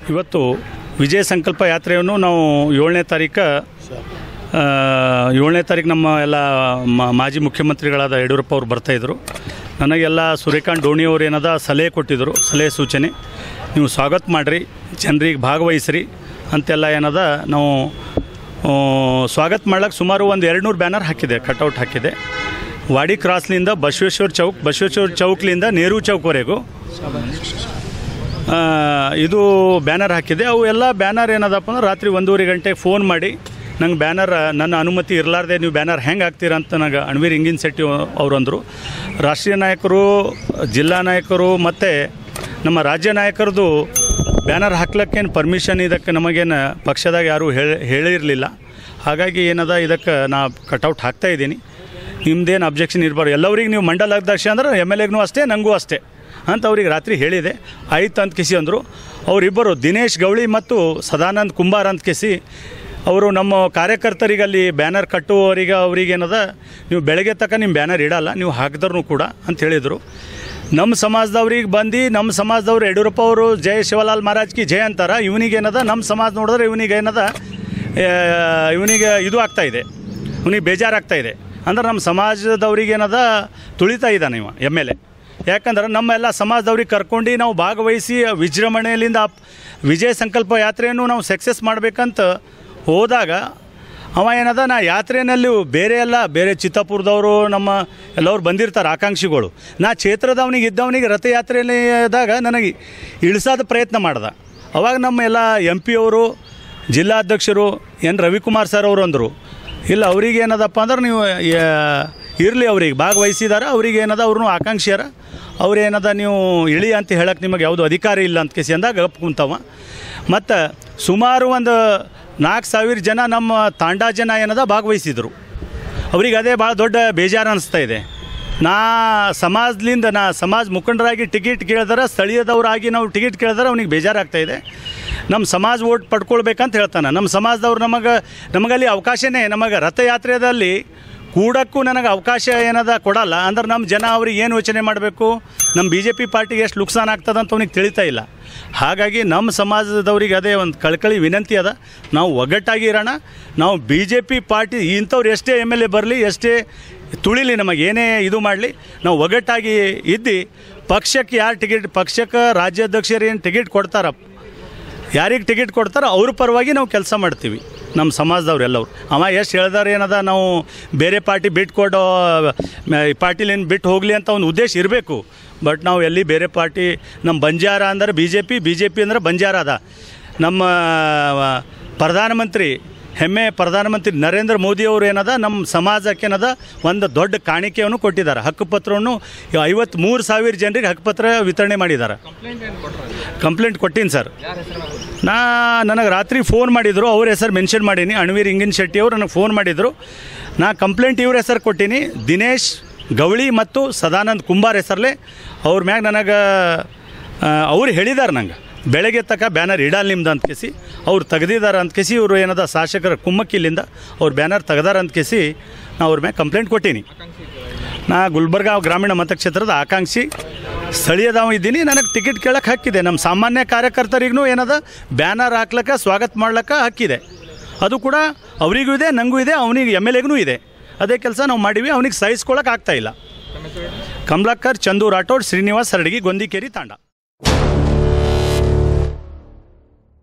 ಇವತ್ತು ವಿಜಯ ಸಂಕಲ್ಪ ಯಾತ್ರೆಯನ್ನು ನಾವು ಏಳನೇ ತಾರೀಕು ಆ, ಏಳನೇ ತಾರೀಕು ನಮ್ಮ ಎಲ್ಲ ಮ- ಮಾಜಿ ಮುಖ್ಯಮಂತ್ರಿಗಳಾದ ಯಡಿಯೂರಪ್ಪ ಅವರು ಬರ್ತಾಯಿದ್ರು ನನಗೆಲ್ಲ ಸೂರ್ಯಕಾಂತ್ ಡೋಣಿಯವರು ಏನದ ಸಲಹೆ ಕೊಟ್ಟಿದ್ದರು ಸಲಹೆ ಸೂಚನೆ ನೀವು ಸ್ವಾಗತ ಮಾಡಿರಿ ಜನರಿಗೆ ಭಾಗವಹಿಸ್ರಿ ಅಂತೆಲ್ಲ ಏನದ ನಾವು ಆ, ಸ್ವಾಗತ ಮಾಡ್ಲಿಕ್ಕೆ ಸುಮಾರು ಒಂದು ಎರಡು ನೂರು ಬ್ಯಾನರ್ ಹಾಕಿದೆ ಕಟೌಟ್ ಹಾಕಿದೆ ವಾಡಿ ಕ್ರಾಸ್ಲಿಂದ ಬಸವೇಶ್ವರ ಚೌಕ್ ಬಸವೇಶ್ವರ ಚೌಕ್ಲಿಂದ ನೆಹರು ಚೌಕ್ವರೆಗೂ ಆ, ಇದು ಬ್ಯಾನರ್ ಹಾಕಿದೆ ಅವು ಎಲ್ಲ ಬ್ಯಾನರ್ ಏನದಪ್ಪ ಅಂದ್ರೆ ರಾತ್ರಿ ಒಂದೂವರೆ ಗಂಟೆಗೆ ಫೋನ್ ಮಾಡಿ ನಂಗೆ ಬ್ಯಾನರ್ ನನ್ನ ಅನುಮತಿ ಇರಲಾರ್ದೆ ನೀವು ಬ್ಯಾನರ್ ಹೆಂಗೆ ಹಾಕ್ತೀರಾ ಅಂತ ನನಗೆ ಅಣ್ವೀರ್ ಇಂಗಿನ್ ಶೆಟ್ಟಿ ಅವರು ಅಂದರು ರಾಷ್ಟ್ರೀಯ ನಾಯಕರು ಜಿಲ್ಲಾ ನಾಯಕರು ಮತ್ತು ನಮ್ಮ ರಾಜ್ಯ ನಾಯಕರದು ಬ್ಯಾನರ್ ಹಾಕ್ಲಿಕ್ಕೇನು ಪರ್ಮಿಷನ್ ಇದಕ್ಕೆ ನಮಗೇನು ಪಕ್ಷದಾಗ ಯಾರೂ ಹೇಳಿ ಹೇಳಿರಲಿಲ್ಲ ಹಾಗಾಗಿ ಏನದ ಇದಕ್ಕೆ ನಾ ಕಟೌಟ್ ಹಾಕ್ತಾ ಇದ್ದೀನಿ ನಿಮ್ದೇನು ಅಬ್ಜೆಕ್ಷನ್ ಇರಬಾರ್ದು ಎಲ್ಲರಿಗೆ ನೀವು ಮಂಡಲ ಅಧ್ಯಕ್ಷ ಅಂದ್ರೆ ಎಮ್ ಎಲ್ ಎಗೂ ಅಷ್ಟೇ ನನಗೂ ಅಷ್ಟೇ ಅಂತ ಅವ್ರಿಗೆ ರಾತ್ರಿ ಹೇಳಿದೆ ಆಯ್ತು ಅಂತ ಕಿಸಿ ಅಂದರು ಅವರಿಬ್ಬರು ದಿನೇಶ್ ಗೌಳಿ ಮತ್ತು ಸದಾನಂದ್ ಕುಂಬಾರ್ ಅಂತ ಕಿಸಿ ಅವರು ನಮ್ಮ ಕಾರ್ಯಕರ್ತರಿಗೆ ಅಲ್ಲಿ ಬ್ಯಾನರ್ ಕಟ್ಟುವವರಿಗೆ ಅವ್ರಿಗೆ ಏನದ ನೀವು ಬೆಳಗ್ಗೆ ತನಕ ನಿಮ್ಮ ಬ್ಯಾನರ್ ಇಡಲ್ಲ ನೀವು ಹಾಕಿದ್ರು ಕೂಡ ಅಂತ ಹೇಳಿದರು ನಮ್ಮ ಸಮಾಜದವ್ರಿಗೆ ಬಂದು ನಮ್ಮ ಸಮಾಜದವ್ರು ಯಡಿಯೂರಪ್ಪ ಅವರು ಜಯ ಶಿವಲಾಲ್ ಮಹಾರಾಜ್ ಕಿ ಜಯ ಅಂತಾರ ಇವನಿಗೆ ಏನದ ನಮ್ಮ ಸಮಾಜ ನೋಡಿದ್ರೆ ಇವನಿಗೆ ಏನದ ಆ, ಇವನಿಗೆ ಇದು ಆಗ್ತಾ ಇದೆ ಇವನಿಗೆ ಬೇಜಾರಾಗ್ತಾ ಇದೆ ಅಂದ್ರೆ ನಮ್ಮ ಸಮಾಜದವ್ರಿಗೆ ಏನದ ತುಳಿತಾ ಇದ್ದಾನೆ ಇವ ಎಮ್ ಎಲ್ ಎ ಯಾಕಂದ್ರೆ ನಮ್ಮೆಲ್ಲ ಸಮಾಜದವ್ರಿಗೆ ಕರ್ಕೊಂಡು ನಾವು ಭಾಗವಹಿಸಿ ವಿಜೃಂಭಣೆಯಿಂದ ಆ ವಿಜಯ ಸಂಕಲ್ಪ ಯಾತ್ರೆಯನ್ನು ನಾವು ಸಕ್ಸಸ್ ಮಾಡಬೇಕಂತ ಹೋದಾಗ ಅವ ಏನದ ನಾ ಯಾತ್ರೆಯಲ್ಲಿ ಬೇರೆ ಎಲ್ಲ ಬೇರೆ ಚಿತ್ತಾಪುರದವರು ನಮ್ಮ ಎಲ್ಲವ್ರು ಬಂದಿರ್ತಾರೆ ಆಕಾಂಕ್ಷಿಗಳು ನಾ ಕ್ಷೇತ್ರದವನಿಗೆ ಇದ್ದವನಿಗೆ ರಥಯಾತ್ರೆಯಲ್ಲಿದ್ದಾಗ ನನಗೆ ಇಳಿಸೋದ ಪ್ರಯತ್ನ ಮಾಡ್ದೆ ಅವಾಗ ನಮ್ಮ ಎಲ್ಲ ಎಂ ಪಿ ಅವರು ಜಿಲ್ಲಾಧ್ಯಕ್ಷರು ಎನ್ ರವಿಕುಮಾರ್ ಸರ್ ಅವರು ಅಂದರು ಇಲ್ಲ ಅವ್ರಿಗೆ ಏನದಪ್ಪ ಅಂದ್ರೆ ನೀವು ಇರಲಿ ಅವ್ರಿಗೆ ಭಾಗವಹಿಸಿದಾರೆ ಅವ್ರಿಗೆ ಏನದ ಅವ್ರೂ ಆಕಾಂಕ್ಷಿಯರ ಅವ್ರು ಏನದ ನೀವು ಇಳಿ ಅಂತ ಹೇಳಕ್ಕೆ ನಿಮಗೆ ಯಾವುದು ಅಧಿಕಾರ ಇಲ್ಲ ಅಂತ ಕೇಸಿ ಅಂದಾಗ ಗಪ್ ಕುಂತವ ಮತ್ತು ಸುಮಾರು ಒಂದು ನಾಲ್ಕು ಸಾವಿರ ಜನ ನಮ್ಮ ತಾಂಡಾ ಜನ ಏನದ ಭಾಗವಹಿಸಿದರು ಅವ್ರಿಗೆ ಅದೇ ಭಾಳ ದೊಡ್ಡ ಬೇಜಾರು ಅನಿಸ್ತಾ ಇದೆ ನಾ ಸಮಾಜದಿಂದ ನಾ ಸಮಾಜ ಮುಖಂಡರಾಗಿ ಟಿಕೆಟ್ ಕೇಳಿದ್ರೆ ಸ್ಥಳೀಯದವರಾಗಿ ನಾವು ಟಿಕೆಟ್ ಕೇಳಿದ್ರೆ ಅವ್ನಿಗೆ ಬೇಜಾರಾಗ್ತಾ ಇದೆ ನಮ್ಮ ಸಮಾಜ ಓಟ್ ಪಡ್ಕೊಳ್ಬೇಕಂತ ಹೇಳ್ತಾನೆ ನಮ್ಮ ಸಮಾಜದವ್ರು ನಮಗೆ ನಮಗಲ್ಲಿ ಅವಕಾಶನೇ ನಮಗೆ ರಥಯಾತ್ರೆಯಲ್ಲಿ ಕೂಡಕ್ಕೂ ನನಗೆ ಅವಕಾಶ ಏನದ ಕೊಡಲ್ಲ ಅಂದ್ರೆ ನಮ್ಮ ಜನ ಅವ್ರಿಗೆ ಏನು ಯೋಚನೆ ಮಾಡಬೇಕು ನಮ್ಮ ಬಿ ಜೆ ಪಿ ಪಾರ್ಟಿಗೆ ಎಷ್ಟು ನುಕ್ಸಾನ್ ಆಗ್ತದೆ ಅಂತ ಅವ್ನಿಗೆ ತಿಳಿತಾ ಇಲ್ಲ ಹಾಗಾಗಿ ನಮ್ಮ ಸಮಾಜದವ್ರಿಗೆ ಅದೇ ಒಂದು ಕಳ್ಕಳಿ ವಿನಂತಿ ಅದ ನಾವು ಒಗ್ಗಟ್ಟಾಗಿ ಇರೋಣ ನಾವು ಬಿ ಜೆ ಪಿ ಪಾರ್ಟಿ ಇಂಥವ್ರು ಎಷ್ಟೇ ಎಮ್ ಎಲ್ ಎ ಬರಲಿ ಎಷ್ಟೇ ತುಳಿಲಿ ನಮಗೆ ಏನೇ ಇದು ಮಾಡಲಿ ನಾವು ಒಗ್ಗಟ್ಟಾಗಿ ಇದ್ದು ಪಕ್ಷಕ್ಕೆ ಯಾರು ಟಿಕೆಟ್ ಪಕ್ಷಕ್ಕೆ ರಾಜ್ಯಾಧ್ಯಕ್ಷರು ಏನು ಟಿಕೆಟ್ ಕೊಡ್ತಾರ ಯಾರಿಗೆ ಟಿಕೆಟ್ ಕೊಡ್ತಾರೋ ಅವ್ರ ಪರವಾಗಿ ನಾವು ಕೆಲಸ ಮಾಡ್ತೀವಿ ನಮ್ಮ ಸಮಾಜದವ್ರು ಎಲ್ಲವ್ರು ಅವ ಎಷ್ಟು ಹೇಳ್ದಾರೆ ಏನದ ನಾವು ಬೇರೆ ಪಾರ್ಟಿ ಬಿಟ್ಟು ಕೊಡೋ ಪಾರ್ಟಿಲೇನು ಬಿಟ್ಟು ಹೋಗಲಿ ಅಂತ ಒಂದು ಉದ್ದೇಶ ಇರಬೇಕು ಬಟ್ ನಾವು ಎಲ್ಲಿ ಬೇರೆ ಪಾರ್ಟಿ ನಮ್ಮ ಬಂಜಾರ ಅಂದ್ರೆ B J P B J P ಅಂದ್ರೆ ಬಂಜಾರ ಅದ ನಮ್ಮ ಆ, ಪ್ರಧಾನಮಂತ್ರಿ ಹೆಮ್ಮೆ ಪ್ರಧಾನಮಂತ್ರಿ ನರೇಂದ್ರ ಮೋದಿ ಅವರು ಏನದ ನಮ್ಮ ಸಮಾಜಕ್ಕೆ ಏನದ ಒಂದು ದೊಡ್ಡ ಕಾಣಿಕೆಯನ್ನು ಕೊಟ್ಟಿದ್ದಾರೆ ಹಕ್ಕುಪತ್ರವನ್ನು ಐವತ್ತ್ಮೂರು ಸಾವಿರ ಜನರಿಗೆ ಹಕ್ಕುಪತ್ರ ವಿತರಣೆ ಮಾಡಿದ್ದಾರೆ ಕಂಪ್ಲೇಂಟ್ ಕೊಟ್ಟೀನಿ ಸರ್ ನಾ ನನಗೆ ರಾತ್ರಿ ಫೋನ್ ಮಾಡಿದರು ಅವ್ರ ಹೆಸರು ಮೆನ್ಷನ್ ಮಾಡೀನಿ ಅಣ್ವೀರ್ ಇಂಗಿನ್ ಶೆಟ್ಟಿ ಅವರು ನನಗೆ ಫೋನ್ ಮಾಡಿದರು ನಾ ಕಂಪ್ಲೇಂಟ್ ಇವ್ರ ಹೆಸರು ಕೊಟ್ಟೀನಿ ದಿನೇಶ್ ಗವಳಿ ಮತ್ತು ಸದಾನಂದ್ ಕುಂಬಾರ್ ಹೆಸರಲ್ಲೇ ಅವ್ರ ಮ್ಯಾಗ ನನಗೆ ಅವ್ರು ಹೇಳಿದಾರೆ ನಂಗೆ ಬೆಳಗ್ಗೆ ತಕ ಬ್ಯಾನರ್ ಇಡಲ್ಲ ನಿಮ್ದು ಅಂತ ಕೇಸಿ ಅವ್ರು ತೆಗ್ದಿದ್ದಾರೆ ಅಂತ ಕೇಸಿ ಇವರು ಏನದ ಶಾಸಕರ ಕುಮ್ಮಕ್ಕಿಲಿಂದ ಅವ್ರು ಬ್ಯಾನರ್ ತೆಗ್ದಾರ ಅಂತ ಕೇಸಿ ನಾ ಅವ್ರ ಮ್ಯಾಗ ಕಂಪ್ಲೇಂಟ್ ಕೊಟ್ಟೀನಿ ನಾ ಗುಲ್ಬರ್ಗಾ ಗ್ರಾಮೀಣ ಮತಕ್ಷೇತ್ರದ ಆಕಾಂಕ್ಷಿ ಸ್ಥಳೀಯದವ ಇದ್ದೀನಿ ನನಗೆ ಟಿಕೆಟ್ ಕೇಳಕ್ಕೆ ಹಕ್ಕಿದೆ ನಮ್ಮ ಸಾಮಾನ್ಯ ಕಾರ್ಯಕರ್ತರಿಗೂ ಏನದ ಬ್ಯಾನರ್ ಹಾಕ್ಲಕ್ಕ ಸ್ವಾಗತ ಮಾಡ್ಲಿಕ್ಕೆ ಹಕ್ಕಿದೆ ಅದು ಕೂಡ ಅವರಿಗೂ ಇದೆ ನನಗೂ ಇದೆ ಅವನಿಗೆ ಎಮ್ ಎಲ್ ಎಗೂ ಇದೆ ಅದೇ ಕೆಲಸ ನಾವು ಮಾಡೀವಿ ಅವನಿಗೆ ಸಹಿಸ್ಕೊಳಕ್ಕೆ ಆಗ್ತಾ ಇಲ್ಲ ಕಮಲಾಕರ್ ಚಂದು ರಾಠೋಡ್ ಶ್ರೀನಿವಾಸ್ ಹರಡಗಿ ಗೊಂದಿಕೇರಿ ತಾಂಡ